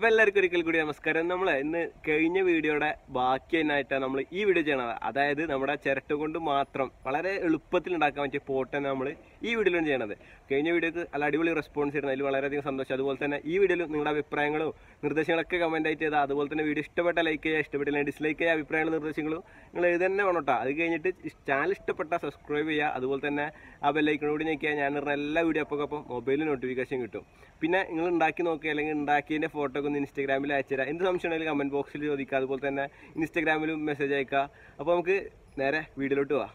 എല്ലാവർക്കും ഒരിക്കൽ കൂടി നമസ്കാരം നമ്മൾ ഇന്ന് കഴിഞ്ഞ വീഡിയോയുടെ ബാക്കി തന്നെയായിട്ടാണ് നമ്മൾ ഈ വീഡിയോ ചെയ്യണത് അതായത് നമ്മുടെ ചിരട്ട കൊണ്ട് മാത്രം വളരെ എളുപ്പത്തിൽ ഉണ്ടാക്കാൻ പറ്റിയ പോട്ട് തന്നെ നമ്മൾ ഈ വീഡിയോയിലാണ് ചെയ്യണത് കഴിഞ്ഞ വീഡിയോക്ക് നല്ല അടിപൊളി റെസ്പോൺസ് ചെയ്യുന്നത് അതിൽ വളരെയധികം സന്തോഷം അതുപോലെ തന്നെ ഈ വീഡിയോയിൽ നിങ്ങളുടെ അഭിപ്രായങ്ങളും നിർദ്ദേശങ്ങളൊക്കെ കമന്റ് ആയിട്ട് ചെയ്താൽ അതുപോലെ തന്നെ വീഡിയോ ഇഷ്ടപ്പെട്ട ലൈക്ക് ചെയ്യുക ഇഷ്ടപ്പെട്ടില്ല ഡിസ്ലൈക്ക് ചെയ്യുക അഭിപ്രായങ്ങളും നിർദ്ദേശങ്ങളും നിങ്ങൾ ഇത് തന്നെ വേണം കേട്ടോ അത് കഴിഞ്ഞിട്ട് ചാനൽ ഇഷ്ടപ്പെട്ട സബ്സ്ക്രൈബ് ചെയ്യുക അതുപോലെ തന്നെ ആ ബെല്ലൈക്കൺ കൂടി ഞെക്കിയാൽ ഞാൻ ഇടുന്ന എല്ലാ വീഡിയോ അപ്പോൾ അപ്പോൾ മൊബൈലിൽ നോട്ടിഫിക്കേഷൻ കിട്ടും പിന്നെ നിങ്ങൾ ഉണ്ടാക്കി നോക്കുക അല്ലെങ്കിൽ ഉണ്ടാക്കിയതിൻ്റെ ഫോട്ടോ ഒക്കെ ഒന്ന് ഇൻസ്റ്റാഗ്രാമിൽ അയച്ചുതരാം എന്ത് സംശയം ഉണ്ടെങ്കിലും കമൻറ്റ് ബോക്സിൽ ചോദിക്കുക അതുപോലെ തന്നെ ഇൻസ്റ്റാഗ്രാമിലും മെസ്സേജ് അയക്കുക അപ്പോൾ നമുക്ക് നേരെ വീഡിയോയിലോട്ട് പോവാം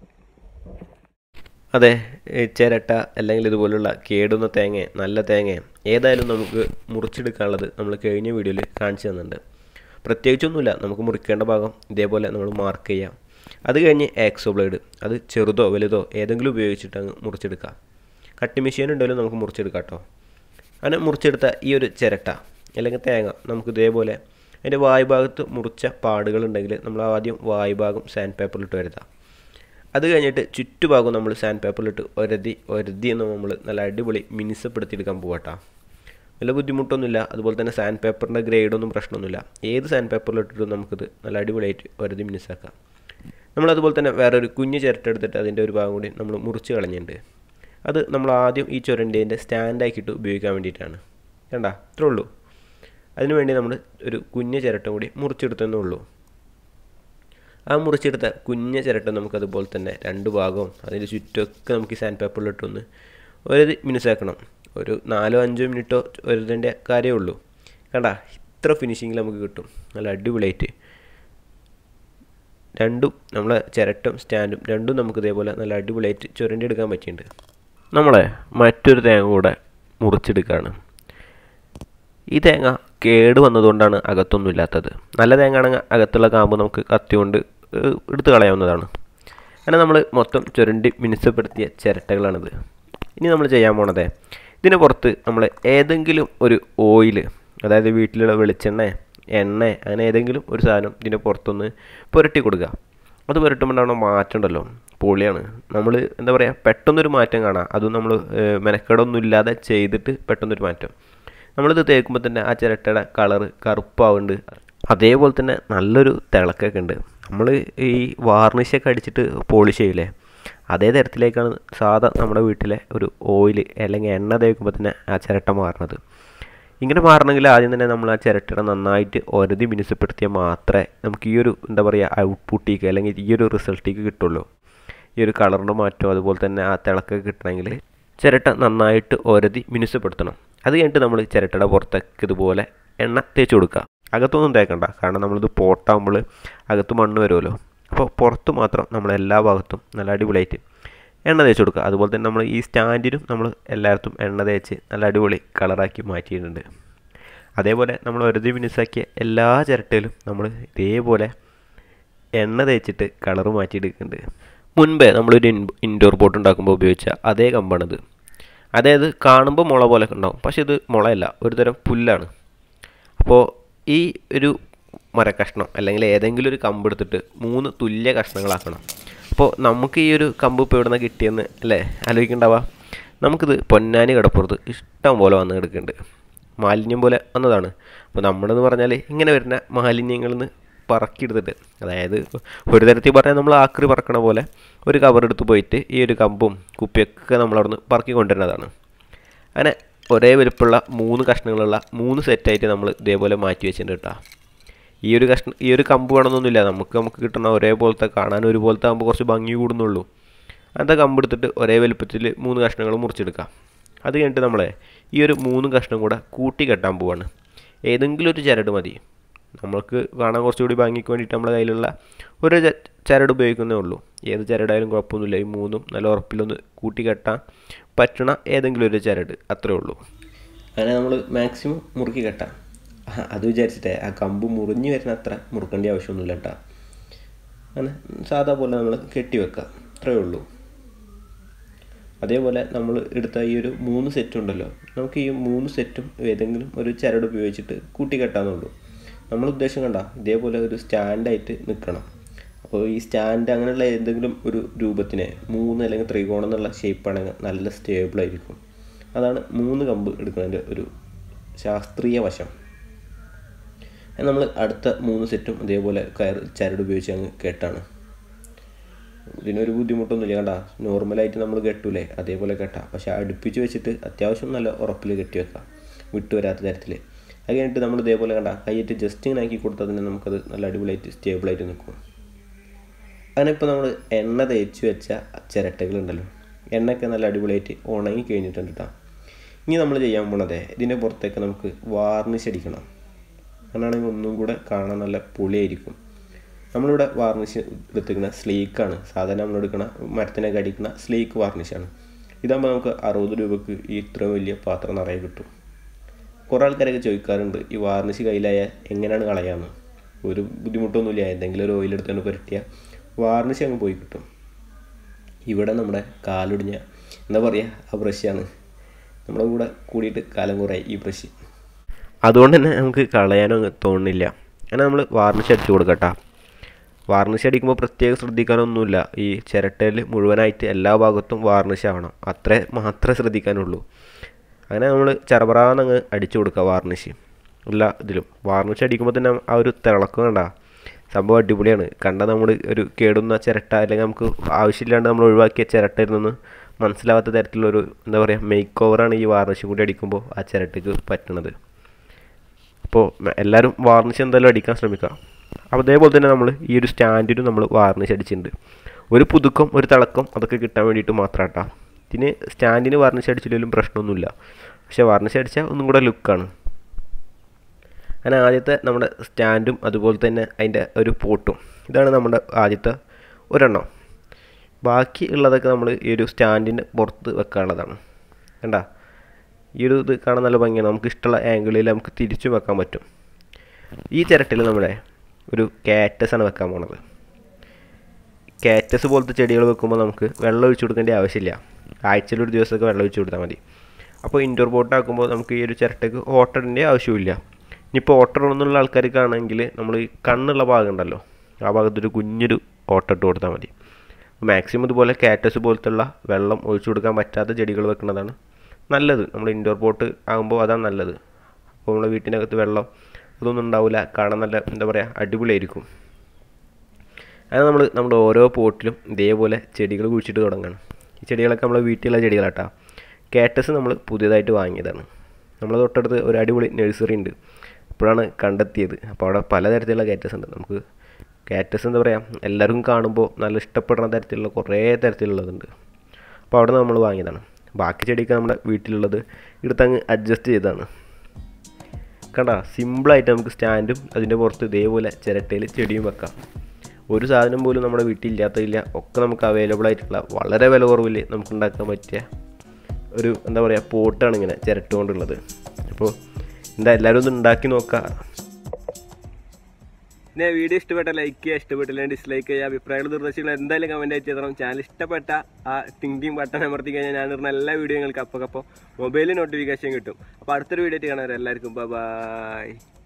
അതെ ഈ ചിരട്ട അല്ലെങ്കിൽ ഇതുപോലുള്ള കേടുന്ന തേങ്ങ നല്ല തേങ്ങ ഏതായാലും നമുക്ക് മുറിച്ചെടുക്കാനുള്ളത് നമ്മൾ കഴിഞ്ഞ വീഡിയോയിൽ കാണിച്ചു തന്നിട്ടുണ്ട് പ്രത്യേകിച്ചൊന്നുമില്ല നമുക്ക് മുറിക്കേണ്ട ഭാഗം ഇതേപോലെ നമ്മൾ മാർക്ക് ചെയ്യാം അത് കഴിഞ്ഞ് ആക്സോ ബ്ലേഡ് അത് ചെറുതോ വലുതോ ഏതെങ്കിലും ഉപയോഗിച്ചിട്ട് അങ്ങ് മുറിച്ചെടുക്കാം കട്ടി മെഷീൻ ഉണ്ടെങ്കിലും നമുക്ക് മുറിച്ചെടുക്കാം കേട്ടോ അങ്ങനെ മുറിച്ചെടുത്ത ഈ ഒരു ചിരട്ട അല്ലെങ്കിൽ തേങ്ങ നമുക്ക് ഇതേപോലെ അതിൻ്റെ വായുഭാഗത്ത് മുറിച്ച പാടുകളുണ്ടെങ്കിൽ നമ്മൾ ആദ്യം വായുഭാഗം സാൻഡ് പേപ്പറിലിട്ട് വരുത്താം അത് കഴിഞ്ഞിട്ട് ചുറ്റുഭാഗം നമ്മൾ സാൻഡ് പേപ്പറിലിട്ട് ഒരതി ഒരതി എന്ന് നമ്മൾ നല്ല അടിപൊളി മിനുസപ്പെടുത്തിയെടുക്കാൻ പോകട്ടോ വല്ല ബുദ്ധിമുട്ടൊന്നുമില്ല അതുപോലെ തന്നെ സാൻഡ് പേപ്പറിൻ്റെ ഗ്രേഡൊന്നും പ്രശ്നമൊന്നുമില്ല ഏത് സാൻഡ് പേപ്പറിലിട്ടിട്ടും നമുക്കിത് നല്ല അടിപൊളിയായിട്ട് ഒരതി മിനുസാക്കാം നമ്മളതുപോലെ തന്നെ വേറൊരു കുഞ്ഞ് ചിരട്ട എടുത്തിട്ട് അതിൻ്റെ ഒരു ഭാഗം കൂടി നമ്മൾ മുറിച്ച് കളഞ്ഞിട്ടുണ്ട് അത് നമ്മൾ ആദ്യം ഈ ചുരണ്ടേൻ്റെ സ്റ്റാൻഡാക്കിയിട്ട് ഉപയോഗിക്കാൻ വേണ്ടിയിട്ടാണ് കണ്ട ഇത്രേ ഉള്ളൂ അതിനു വേണ്ടി നമ്മൾ ഒരു കുഞ്ഞ് ചിരട്ടം കൂടി മുറിച്ചെടുത്തേ ഉള്ളൂ ആ മുറിച്ചെടുത്ത കുഞ്ഞ ചിരട്ട നമുക്ക് അതുപോലെ തന്നെ രണ്ട് ഭാഗവും അതിൻ്റെ ചുറ്റുമൊക്കെ നമുക്ക് ഈ സാൻഡ് പേപ്പറിലിട്ടൊന്ന് ഒരു മിനിസാക്കണം ഒരു നാലോ അഞ്ചോ മിനിറ്റോ ഒരുതിൻ്റെ കാര്യമേ ഉള്ളൂ കണ്ട ഇത്ര ഫിനിഷിങ്ങിൽ നമുക്ക് കിട്ടും നല്ല അടിപൊളിയായിട്ട് രണ്ടും നമ്മളെ ചിരട്ടും സ്റ്റാൻഡും രണ്ടും നമുക്ക് ഇതേപോലെ നല്ല അടിപൊളിയായിട്ട് ചുരണ്ടി എടുക്കാൻ പറ്റിയിട്ടുണ്ട് നമ്മളെ മറ്റൊരു തേങ്ങ കൂടെ മുറിച്ചെടുക്കുകയാണ് ഈ തേങ്ങ കേട് വന്നതുകൊണ്ടാണ് അകത്തൊന്നും ഇല്ലാത്തത് നല്ല തേങ്ങ ആണെങ്കിൽ അകത്തുള്ള കാമ്പ് നമുക്ക് കത്തി കൊണ്ട് ഏഹ്, എടുത്ത് കളയാവുന്നതാണ് അങ്ങനെ നമ്മൾ മൊത്തം ചുരണ്ടി മിനുസപ്പെടുത്തിയ ചിരട്ടകളാണിത് ഇനി നമ്മൾ ചെയ്യാൻ പോണത് ഇതിന് പുറത്ത് നമ്മൾ ഏതെങ്കിലും ഒരു ഓയിൽ അതായത് വീട്ടിലുള്ള വെളിച്ചെണ്ണ എണ്ണ അങ്ങനെ ഏതെങ്കിലും ഒരു സാധനം ഇതിൻ്റെ പുറത്തൊന്ന് പുരട്ടി കൊടുക്കുക അത് പുരട്ടുമ്പോൾ ഉണ്ടാവുന്ന മാറ്റം ഉണ്ടല്ലോ പൊളിയാണ് നമ്മൾ എന്താ പറയുക പെട്ടെന്നൊരു മാറ്റം കാണാം അതും നമ്മൾ മെനക്കെടൊന്നും ഇല്ലാതെ ചെയ്തിട്ട് പെട്ടെന്നൊരു മാറ്റം നമ്മളിത് തേക്കുമ്പോൾ തന്നെ ആ ചിരട്ടയുടെ കളറ് കറുപ്പാവുന്നുണ്ട് അതേപോലെ തന്നെ നല്ലൊരു തിളക്കൊക്കെ ഉണ്ട് നമ്മൾ ഈ വാർണിഷൊക്കെ അടിച്ചിട്ട് പോളിഷ് ചെയ്യില്ലേ അതേ തരത്തിലേക്കാണ് സാധാ നമ്മുടെ വീട്ടിലെ ഒരു ഓയിൽ അല്ലെങ്കിൽ എണ്ണ തേക്കുമ്പോൾ തന്നെ ആ ചിരട്ട മാറണത് ഇങ്ങനെ മാറണമെങ്കിൽ ആദ്യം തന്നെ നമ്മൾ ആ ചിരട്ടയുടെ നന്നായിട്ട് ഒരതി മിനുസപ്പെടുത്തിയാൽ മാത്രമേ നമുക്ക് ഈ ഒരു എന്താ പറയുക ഔട്ട്പുട്ടിക്ക് അല്ലെങ്കിൽ ഈ ഒരു റിസൾട്ടിക്ക് കിട്ടുള്ളൂ ഈ ഒരു കളറിൻ്റെ മാറ്റം അതുപോലെ തന്നെ ആ തിളക്കൊക്കെ കിട്ടണമെങ്കിൽ ചിരട്ട നന്നായിട്ട് ഒരതി മിനുസപ്പെടുത്തണം അത് കഴിഞ്ഞിട്ട് നമ്മൾ ചിരട്ടയുടെ പുറത്തേക്ക് ഇതുപോലെ എണ്ണ തേച്ച് കൊടുക്കുക അകത്തൊന്നും തേക്കണ്ട കാരണം നമ്മളിത് പോട്ടാകുമ്പോൾ അകത്ത് മണ്ണ് വരുമല്ലോ അപ്പോൾ പുറത്ത് മാത്രം നമ്മൾ എല്ലാ ഭാഗത്തും നല്ല അടിപൊളിയായിട്ട് എണ്ണ തേച്ച് കൊടുക്കുക അതുപോലെ തന്നെ നമ്മൾ ഈ സ്റ്റാൻഡിനും നമ്മൾ എല്ലായിടത്തും എണ്ണ തേച്ച് നല്ല അടിപൊളി കളറാക്കി മാറ്റിയിട്ടുണ്ട് അതേപോലെ നമ്മൾ ഒരുതി മിനുസാക്കിയ എല്ലാ ചിരട്ടയിലും നമ്മൾ ഇതേപോലെ എണ്ണ തേച്ചിട്ട് കളർ മാറ്റിയെടുക്കുന്നുണ്ട് മുൻപേ നമ്മളൊരു ഇൻ ഇൻഡോർ പോട്ട് ഉണ്ടാക്കുമ്പോൾ ഉപയോഗിച്ച അതേ കമ്പാണിത് അതായത് കാണുമ്പോൾ മുള പോലെ ഉണ്ടാവും പക്ഷേ ഇത് മുളയല്ല ഒരു തരം പുല്ലാണ് അപ്പോൾ ഈ ഒരു മരക്കഷ്ണം അല്ലെങ്കിൽ ഏതെങ്കിലും ഒരു കമ്പ് എടുത്തിട്ട് മൂന്ന് തുല്യ കഷ്ണങ്ങളാക്കണം അപ്പോൾ നമുക്ക് ഈ ഒരു കമ്പ് ഇപ്പോൾ ഇവിടുന്ന് കിട്ടിയെന്ന് അല്ലേ ആലോചിക്കണ്ടാവാ നമുക്കിത് പൊന്നാനി കടപ്പുറത്ത് ഇഷ്ടം പോലെ വന്ന് കിടക്കുന്നുണ്ട് മാലിന്യം പോലെ വന്നതാണ് അപ്പോൾ നമ്മളെന്ന് പറഞ്ഞാൽ ഇങ്ങനെ വരുന്ന മാലിന്യങ്ങളിൽ നിന്ന് പറക്കിയെടുത്തിട്ട് അതായത് ഒരു തരത്തിൽ പറഞ്ഞാൽ നമ്മൾ ആക്രി പറക്കണ പോലെ ഒരു കവർ എടുത്ത് പോയിട്ട് ഈ ഒരു കമ്പും കുപ്പിയൊക്കെ നമ്മളവിടുന്ന് പറക്കി കൊണ്ടുവരുന്നതാണ് അങ്ങനെ ഒരേ വലുപ്പമുള്ള മൂന്ന് കഷ്ണങ്ങളുള്ള മൂന്ന് സെറ്റായിട്ട് നമ്മൾ ഇതേപോലെ മാറ്റി വെച്ചിട്ടുണ്ട് കേട്ടോ ഈ ഒരു കഷ്ണം ഈ ഒരു കമ്പ് വേണമെന്നൊന്നുമില്ല നമുക്ക് നമുക്ക് കിട്ടുന്ന ഒരേപോലത്തെ കാണാൻ ഒരുപോലത്തെ ആകുമ്പോൾ കുറച്ച് ഭംഗി കൂടുന്നുള്ളൂ അങ്ങനത്തെ കമ്പ് എടുത്തിട്ട് ഒരേ വലുപ്പത്തിൽ മൂന്ന് കഷ്ണങ്ങൾ മുറിച്ചെടുക്കാം അത് കഴിഞ്ഞിട്ട് നമ്മളെ ഈ ഒരു മൂന്ന് കഷ്ണം കൂടെ കൂട്ടി കെട്ടാൻ പോവാണ് ഏതെങ്കിലും ഒരു ചരട് മതി നമ്മൾക്ക് കാണാൻ കുറച്ചുകൂടി ഭംഗിക്ക് വേണ്ടിയിട്ട് നമ്മുടെ കയ്യിലുള്ള ഒരു ച- ചരട് ഉപയോഗിക്കുന്നേ ഉള്ളൂ ഏത് ചരടായാലും കുഴപ്പമൊന്നുമില്ല ഈ മൂന്നും നല്ല ഉറപ്പിലൊന്ന് കൂട്ടി കെട്ടാൻ പറ്റണ ഏതെങ്കിലും ഒരു ചരട് അത്രേ ഉള്ളൂ അങ്ങനെ നമ്മൾ മാക്സിമം മുറുക്കി കെട്ടാം ആ, അത് വിചാരിച്ചിട്ടേ ആ കമ്പ് മുറിഞ്ഞ് വരുന്ന അത്ര മുറുക്കേണ്ട ആവശ്യമൊന്നുമില്ല കേട്ടോ അങ്ങനെ സാധാ പോലെ നമ്മൾ കെട്ടി വെക്കാം അത്രേ ഉള്ളൂ അതേപോലെ നമ്മൾ എടുത്ത ഈ ഒരു മൂന്ന് സെറ്റ് ഉണ്ടല്ലോ നമുക്ക് ഈ മൂന്ന് സെറ്റും ഏതെങ്കിലും ഒരു ചരട് ഉപയോഗിച്ചിട്ട് കൂട്ടി കെട്ടാന്നുള്ളൂ നമ്മൾ ഉദ്ദേശം കണ്ട ഇതേപോലെ ഒരു സ്റ്റാൻഡായിട്ട് നിൽക്കണം അപ്പോൾ ഈ സ്റ്റാൻഡ് അങ്ങനെയുള്ള ഏതെങ്കിലും ഒരു രൂപത്തിനെ മൂന്ന് അല്ലെങ്കിൽ ത്രികോണം എന്നുള്ള ഷേപ്പാണെങ്കിൽ നല്ല സ്റ്റേബിൾ ആയിരിക്കും അതാണ് മൂന്ന് കമ്പ് എടുക്കുന്നതിൻ്റെ ഒരു ശാസ്ത്രീയ വശം നമ്മൾ അടുത്ത മൂന്ന് സെറ്റും അതേപോലെ കയർ ചരട് ഉപയോഗിച്ച് അങ്ങ് കെട്ടാണ് ഇതിനൊരു ബുദ്ധിമുട്ടൊന്നുമില്ല കണ്ട നോർമലായിട്ട് നമ്മൾ കെട്ടൂലേ അതേപോലെ കെട്ടാം പക്ഷെ അടുപ്പിച്ച് വെച്ചിട്ട് അത്യാവശ്യം നല്ല ഉറപ്പിൽ കെട്ടി വെക്കാം വിട്ടു വരാത്ത തരത്തിൽ അത് കഴിഞ്ഞിട്ട് നമ്മൾ ഇതേപോലെ കണ്ട കൈയിട്ട് ജസ്റ്റ് ഇങ്ങനെ ആക്കി കൊടുത്താൽ തന്നെ നമുക്കത് നല്ല അടിപൊളിയായിട്ട് സ്റ്റേബിളായിട്ട് നിൽക്കും അങ്ങനെ ഇപ്പോൾ നമ്മൾ എണ്ണ തേച്ച് വെച്ച ചിരട്ടകളുണ്ടല്ലോ എണ്ണയൊക്കെ നല്ല അടിപൊളിയായിട്ട് ഉണങ്ങി കഴിഞ്ഞിട്ടുണ്ട് കേട്ടോ ഇനി നമ്മൾ ചെയ്യാൻ പോണതേ ഇതിൻ്റെ പുറത്തേക്ക് നമുക്ക് വാർണിഷ് അടിക്കണം അങ്ങനെയാണെങ്കിൽ ഒന്നും കൂടെ കാണാൻ നല്ല പൊളിയായിരിക്കും നമ്മളിവിടെ വാർണിഷ് എടുത്തിരിക്കുന്ന സ്ലീക്കാണ് സാധാരണ നമ്മൾ എടുക്കുന്ന മരത്തിനൊക്കെ അടിക്കുന്ന സ്ലീക്ക് വാർണിഷാണ് ഇതാകുമ്പോൾ നമുക്ക് അറുപത് രൂപക്ക് ഈ ഇത്ര വലിയ പാത്രം നിറയെ കിട്ടും കുറേ ആൾക്കാരൊക്കെ ചോദിക്കാറുണ്ട് ഈ വാർണിഷ് കയ്യിലായാൽ എങ്ങനെയാണ് കളയാമെന്ന് ഒരു ബുദ്ധിമുട്ടൊന്നുമില്ല എന്തെങ്കിലും ഒരു ഓയിൽ എടുത്തുകൊണ്ട് പുരട്ടിയാൽ വാർണിഷ് അങ്ങ് പോയി കിട്ടും ഇവിടെ നമ്മുടെ കാലൊടിഞ്ഞ എന്താ പറയുക ആ ബ്രഷാണ് നമ്മുടെ കൂടെ കൂടിയിട്ട് കാലം കുറേ ഈ ബ്രഷ് അതുകൊണ്ട് തന്നെ നമുക്ക് കളയാനോ അങ്ങ് തോന്നുന്നില്ല അങ്ങനെ നമ്മൾ വാർണിഷ് അടിച്ചു കൊടുക്കട്ടാ വാർണിഷ് അടിക്കുമ്പോൾ പ്രത്യേകം ശ്രദ്ധിക്കാനൊന്നുമില്ല ഈ ചിരട്ടയിൽ മുഴുവനായിട്ട് എല്ലാ ഭാഗത്തും വാർണിഷ് ആവണം അത്രേ മാത്രമേ ശ്രദ്ധിക്കാനുള്ളൂ അങ്ങനെ നമ്മൾ ചെറപറാന്ന് അങ്ങ് അടിച്ചു കൊടുക്കുക വാർണിഷ് എല്ലാ ഇതിലും വാർണിഷ് അടിക്കുമ്പോൾ തന്നെ ആ ഒരു തിളക്കം കണ്ട സംഭവം അടിപൊളിയാണ് കണ്ട നമ്മൾ ഒരു കേടുന്ന ചിരട്ട അല്ലെങ്കിൽ നമുക്ക് ആവശ്യമില്ലാണ്ട് നമ്മൾ ഒഴിവാക്കിയ ചിരട്ടയിൽ നിന്ന് മനസ്സിലാവാത്ത തരത്തിലുള്ളൊരു എന്താ പറയുക മേക്ക് ഓവറാണ് ഈ വാർണിഷും കൂടി അടിക്കുമ്പോൾ ആ ചിരട്ടയ്ക്ക് പറ്റുന്നത് അപ്പോൾ എല്ലാവരും വാർണിഷ് എന്തായാലും അടിക്കാൻ ശ്രമിക്കുക അപ്പോൾ അതേപോലെ തന്നെ നമ്മൾ ഈ ഒരു സ്റ്റാൻഡിനും നമ്മൾ വാർണിഷ് അടിച്ചിട്ടുണ്ട് ഒരു പുതുക്കം ഒരു തിളക്കം അതൊക്കെ കിട്ടാൻ വേണ്ടിയിട്ട് മാത്രം കേട്ടോ ഇതിന് സ്റ്റാൻഡിന് വാർണിഷ് അടിച്ചില്ലെങ്കിലും പ്രശ്നമൊന്നുമില്ല പക്ഷേ വാർണിഷ് അടിച്ചാൽ ഒന്നും കൂടെ ലുക്കാണ് അങ്ങനെ ആദ്യത്തെ നമ്മുടെ സ്റ്റാൻഡും അതുപോലെ തന്നെ അതിൻ്റെ ഒരു പോട്ടും ഇതാണ് നമ്മുടെ ആദ്യത്തെ ഒരെണ്ണം ബാക്കി ഉള്ളതൊക്കെ നമ്മൾ ഈ ഒരു സ്റ്റാൻഡിൻ്റെ പുറത്ത് വെക്കാനുള്ളതാണ് കണ്ട ഈ ഒരു ഇത് കാണാൻ നല്ല ഭംഗിയാണ് നമുക്ക് ഇഷ്ടമുള്ള ആംഗിളിൽ നമുക്ക് തിരിച്ചു വെക്കാൻ പറ്റും ഈ ചിരട്ടിൽ നമ്മുടെ ഒരു കാറ്റസ് ആണ് വെക്കാൻ പോണത് കാറ്റസ് പോലത്തെ ചെടികൾ വെക്കുമ്പോൾ നമുക്ക് വെള്ളം ഒഴിച്ചു കൊടുക്കേണ്ട ആവശ്യമില്ല ആഴ്ചയിൽ ഒരു ദിവസമൊക്കെ വെള്ളം ഒഴിച്ചു കൊടുത്താൽ മതി അപ്പോൾ ഇൻഡോർ ബോട്ട് ആക്കുമ്പോൾ നമുക്ക് ഈ ഒരു ചിരട്ടയ്ക്ക് ഓട്ടറിൻ്റെ ആവശ്യമില്ല ഇനിയിപ്പോൾ ഓട്ടർ ഒന്നുള്ള ആൾക്കാർക്കാണെങ്കിൽ നമ്മൾ ഈ കണ്ണുള്ള ഭാഗം ഉണ്ടല്ലോ ആ ഭാഗത്തൊരു കുഞ്ഞൊരു ഓട്ടം ഇട്ട് കൊടുത്താൽ മതി മാക്സിമം ഇതുപോലെ കാറ്റസ് പോലത്തുള്ള വെള്ളം ഒഴിച്ചു കൊടുക്കാൻ പറ്റാത്ത ചെടികൾ വെക്കുന്നതാണ് നല്ലത് നമ്മൾ ഇൻഡോർ പോട്ട് ആകുമ്പോൾ അതാണ് നല്ലത് അപ്പോൾ നമ്മളെ വീട്ടിനകത്ത് വെള്ളം അതൊന്നും ഉണ്ടാവില്ല കാണാൻ നല്ല എന്താ പറയുക അടിപൊളിയായിരിക്കും അങ്ങനെ നമ്മൾ നമ്മുടെ ഓരോ പോട്ടിലും ഇതേപോലെ ചെടികൾ കുഴിച്ചിട്ട് തുടങ്ങണം ഈ ചെടികളൊക്കെ നമ്മളെ വീട്ടിലുള്ള ചെടികളാട്ടാ കാറ്റസ് നമ്മൾ പുതിയതായിട്ട് വാങ്ങിയതാണ് നമ്മൾ തൊട്ടടുത്ത് ഒരു അടിപൊളി നഴ്സറി ഉണ്ട് ഇപ്പോഴാണ് കണ്ടെത്തിയത് അപ്പോൾ അവിടെ പലതരത്തിലുള്ള കാറ്റസ് ഉണ്ട് നമുക്ക് കാറ്റസ് എന്താ പറയുക എല്ലാവർക്കും കാണുമ്പോൾ നല്ല ഇഷ്ടപ്പെടുന്ന തരത്തിലുള്ള കുറേ തരത്തിലുള്ളതുണ്ട് അപ്പോൾ അവിടെ നമ്മൾ വാങ്ങിയതാണ് ബാക്കി ചെടിയൊക്കെ നമ്മുടെ വീട്ടിലുള്ളത് എടുത്തങ്ങ് അഡ്ജസ്റ്റ് ചെയ്തതാണ് കണ്ട സിമ്പിളായിട്ട് നമുക്ക് സ്റ്റാൻഡും അതിൻ്റെ പുറത്ത് ഇതേപോലെ ചിരട്ടയിൽ ചെടിയും വെക്കാം ഒരു സാധനം പോലും നമ്മുടെ വീട്ടിൽ ഇല്ലാത്തതില്ല ഒക്കെ നമുക്ക് അവൈലബിൾ ആയിട്ടുള്ള വളരെ വില കുറവിൽ നമുക്ക് ഉണ്ടാക്കാൻ പറ്റിയ ഒരു എന്താ പറയുക പോട്ടാണ് ഇങ്ങനെ ചിരട്ട കൊണ്ടുള്ളത് അപ്പോൾ എന്താ എല്ലാവരും ഒന്ന് ഉണ്ടാക്കി നോക്കുക പിന്നെ വീഡിയോ ഇഷ്ടപ്പെട്ട ലൈക്ക് ചെയ്യുക ഇഷ്ടപ്പെട്ടില്ല ഡിസ്ലൈക്ക് ചെയ്യുക അഭിപ്രായങ്ങൾ നിർദ്ദേശങ്ങൾ എന്തായാലും കമന്റ് ആയിട്ട് തരണം ചാനൽ ഇഷ്ടപ്പെട്ട ആ ടിങ് ബട്ടൺ അമർത്തി കഴിഞ്ഞാൽ ഞാൻ ഇടുന്ന എല്ലാ വീഡിയോ നിങ്ങൾക്ക് അപ്പോൾ അപ്പോൾ മൊബൈലിൽ നോട്ടിഫിക്കേഷൻ കിട്ടും അപ്പോൾ അടുത്തൊരു വീഡിയോ ആയിട്ട് കാണാം എല്ലാവർക്കും ബൈ